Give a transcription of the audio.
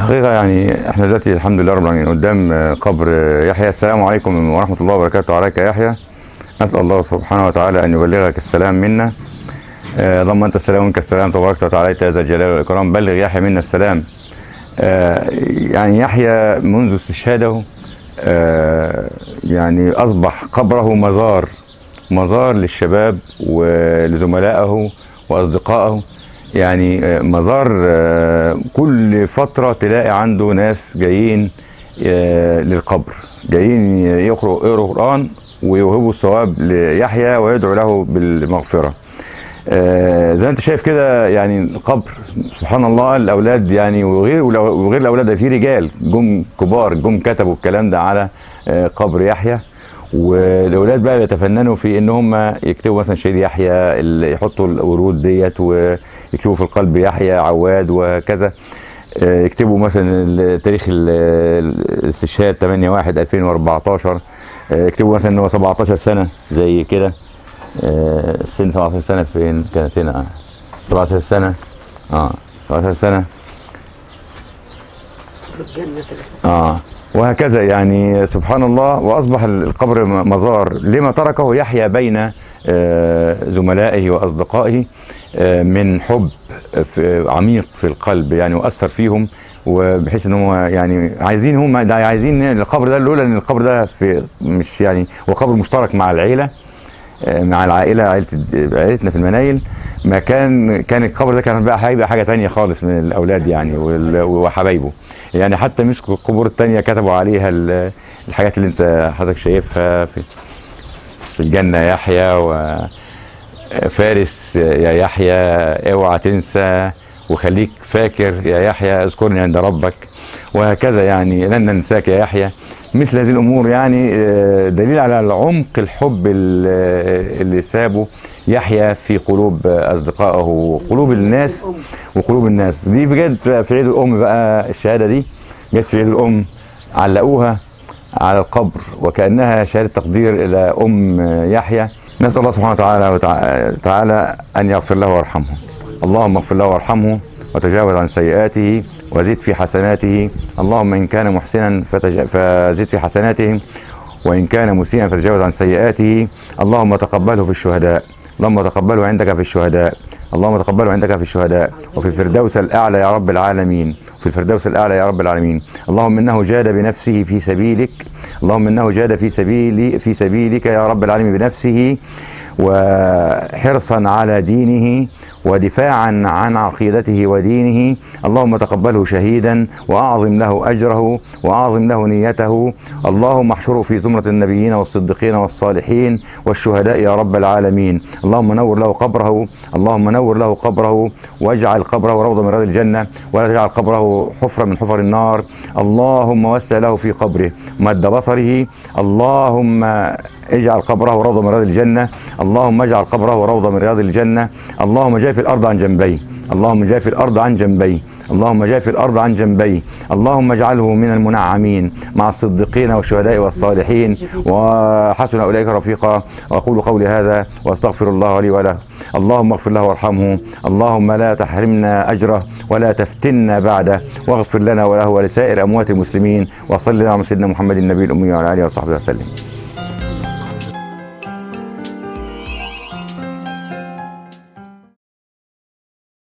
الحقيقة يعني احنا دلوقتي الحمد لله رب العالمين قدام آه، قبر آه، يحيى السلام عليكم ورحمة الله وبركاته عليك يا يحيى نسأل الله سبحانه وتعالى أن يبلغك السلام منا آه، اللهم أنت السلام ومنك السلام تبارك وتعالى يا ذا الجلال والإكرام بلغ يحيى منا السلام آه، يعني يحيى منذ استشهاده آه، يعني أصبح قبره مزار مزار للشباب ولزملائه وأصدقائه يعني آه، مزار آه، كل فترة تلاقي عنده ناس جايين آه، للقبر جايين يقرأوا يقرأوا قرآن ويوهبوا الثواب ليحيى ويدعو له بالمغفرة آه، زي ما انت شايف كده يعني القبر سبحان الله الاولاد يعني وغير وغير الاولاد ده في رجال جم كبار جم كتبوا الكلام ده على آه، قبر يحيى والاولاد بقى بيتفننوا في ان هم يكتبوا مثلا شهيد يحيى ال- يحطوا الورود ديت ويكتبوا في القلب يحيى عواد وكذا آه، يكتبوا مثلا ال- تاريخ ال- الاستشهاد 8 1 2014 آه، يكتبوا مثلا ان هو 17 سنه زي كده آه، السن 17 سنه فين كانت هنا 17 سنه اه 17 سنه بالجنة اه وهكذا يعني سبحان الله واصبح القبر م- مزار لما تركه يحيى بين آه، زملائه واصدقائه آه، من حب في- عميق في القلب يعني واثر فيهم وبحيث ان هم يعني عايزين هم ده عايزين القبر ده لولا ان القبر ده في مش يعني هو قبر مشترك مع العيله آه، مع العائله عائله عائلتنا في المنايل ما كان كان القبر ده كان بقى هيبقى حاجه تانية خالص من الاولاد يعني وال- وحبايبه يعني حتى مسكوا القبور التانية كتبوا عليها ال- الحاجات اللي انت حضرتك شايفها في في الجنه يحيى وفارس يا يحيى اوعى تنسى وخليك فاكر يا يحيى اذكرني عند ربك وهكذا يعني لن ننساك يا يحيى مثل هذه الامور يعني آه، دليل على العمق الحب ال- اللي سابه يحيى في قلوب اصدقائه وقلوب الناس وقلوب الناس دي بجد في عيد الام بقى الشهاده دي جت في عيد الام علقوها على القبر وكانها شهاده تقدير الى ام يحيى نسال الله سبحانه وتعالى وتعالى ان يغفر له ويرحمه اللهم اغفر له وارحمه وتجاوز عن سيئاته وزد في حسناته اللهم ان كان محسنا فتج... فزد في حسناته وان كان مسيئا فتجاوز عن سيئاته اللهم تقبله في الشهداء اللهم تقبله عندك في الشهداء اللهم تقبله عندك في الشهداء وفي الفردوس الاعلى يا رب العالمين في الفردوس الاعلى يا رب العالمين اللهم انه جاد بنفسه في سبيلك اللهم انه جاد في سبيل في سبيلك يا رب العالمين بنفسه وحرصا على دينه ودفاعا عن عقيدته ودينه اللهم تقبله شهيدا واعظم له اجره واعظم له نيته اللهم احشره في زمره النبيين والصديقين والصالحين والشهداء يا رب العالمين اللهم نور له قبره اللهم نور له قبره واجعل قبره روضه من رياض الجنه ولا تجعل قبره حفره من حفر النار اللهم وسع له في قبره مد بصره اللهم اجعل قبره روضه من رياض الجنه اللهم اجعل قبره روضه من رياض الجنه اللهم جاف الارض عن جنبيه اللهم جاف الارض عن جنبيه اللهم جاف الارض عن جنبيه اللهم اجعله من المنعمين مع الصديقين والشهداء والصالحين وحسن اولئك رفيقا واقول قولي هذا واستغفر الله لي وله اللهم اغفر له وارحمه اللهم لا تحرمنا اجره ولا تفتنا بعده واغفر لنا وله ولسائر اموات المسلمين وصل على سيدنا محمد النبي الامي وعلى اله وصحبه وسلم